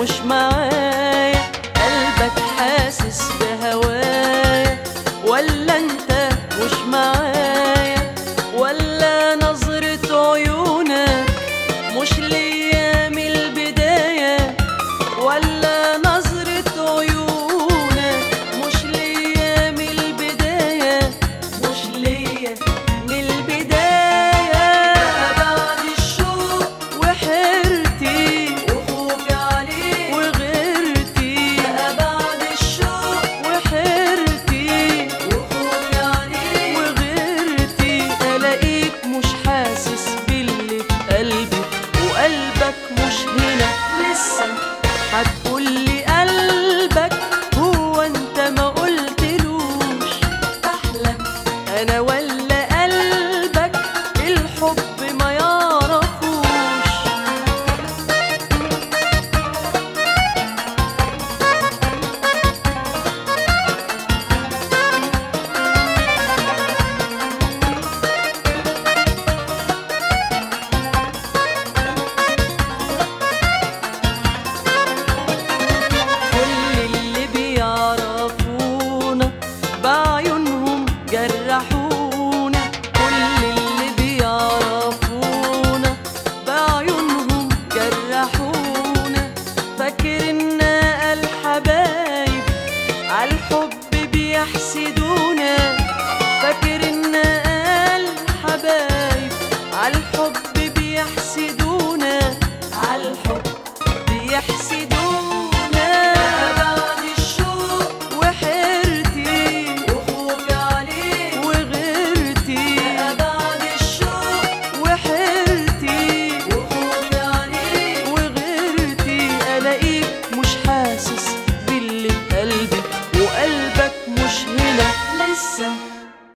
مش معايا قلبك حاسس بهوايا ولا انت مش معايا ولا نظرة عيونك مش ليا من البداية ولا نظرة عيونك مش ليا من البداية مش ليا من البداية بعد الشوق وحيرتي وخوفي عليك وغيرتي بعد الشوق وحيرتي وخوفي عليك وغيرتي الاقيك مش حاسس باللي في قلبي وقلبك مش هنا لسه حتى